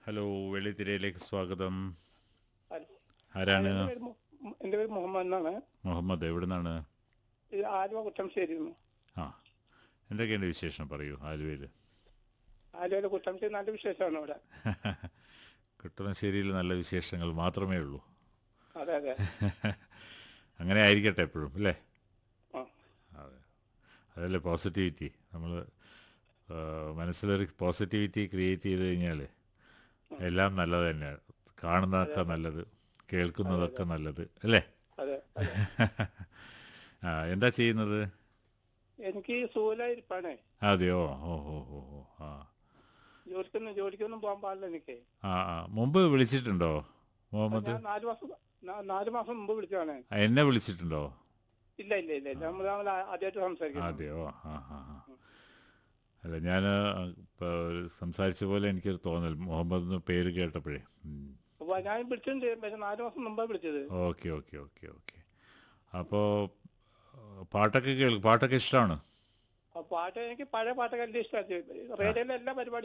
Hello വെള്ളിത്തിരയിലേക്ക് സ്വാഗതം hello. ആരാണ് എൻ്റെ പേര് മു- എൻ്റെ പേര് മുഹമ്മദ് എന്നാണ് മുഹമ്മദ് എവിടെ നിന്നാണ് ഇത് ആലുവ കുട്ടംശ്ശേരി ആ എന്തൊക്കെയുണ്ട് വിശേഷം പറയൂ ആലുവയിൽ ആലുവയിലെ കുട്ടംശ്ശേരി നല്ല വിശേഷമാണ് ഇവിടെ കുട്ടണശ്ശേരിയിൽ നല്ല വിശേഷങ്ങൾ മാത്രമേ ഉള്ളൂ അതെ അതെ അങ്ങനെ ആയിരിക്കട്ടെ എപ്പോഴും അല്ലേ ആ അതെ അതല്ലേ പോസിറ്റിവിറ്റി നമ്മൾ മനസ്സിലൊരു പോസിറ്റിവിറ്റി ക്രിയേറ്റ് ചെയ്ത് കഴിഞ്ഞാൽ എല്ലാം നല്ലത് തന്നെയാണ് കാണുന്നതൊക്കെ നല്ലത് കേൾക്കുന്നതൊക്കെ നല്ലത് അല്ലേ അതെ അതെ ആ എന്താ ചെയ്യുന്നത് എനിക്ക് സൂലായിരിപ്പാണേ അതെയോ ഓ ഓ ഓ ഓ ആ ജോലിക്കൊന്നും ജോലിക്കൊന്നും പോകാൻ പാടില്ല എനിക്ക് ആ ആ മുമ്പ് വിളിച്ചിട്ടുണ്ടോ മുഹമ്മദ് ഞാൻ നാല് മാസം നാ- നാല് മാസം മുമ്പ് വിളിച്ചതാണ് ആ, എന്നെ വിളിച്ചിട്ടുണ്ടോ ഇല്ല ഇല്ല ഇല്ല ഇല്ല നമ്മൾ നമ്മൾ ആദ്യമായിട്ട് സംസാരിക്കുന്നത് അതെയോ ആ ആ ആ അല്ല ഞാൻ സംസാരിച്ച പോലെ എനിക്കൊരു തോന്നൽ മുഹമ്മദ് എന്ന് പേര് കേട്ടപ്പോഴേ ഉം. അപ്പൊ ഞാൻ വിളിച്ചിട്ടുണ്ട് പക്ഷെ നാല് മാസം മുമ്പാണ് വിളിച്ചത് ഓക്കെ ഓക്കെ ഓക്കെ ഓക്കെ അപ്പോൾ പാട്ടൊക്കെ കേൾക്കും പാട്ടൊക്കെ ഇഷ്ടമാണ് ആ പാട്ട് എനിക്ക് പഴയ പാട്ടൊക്കെ എല്ലാം ഇഷ്ടമാണ് റേഡിയോയിലെ എല്ലാ പരിപാടിയും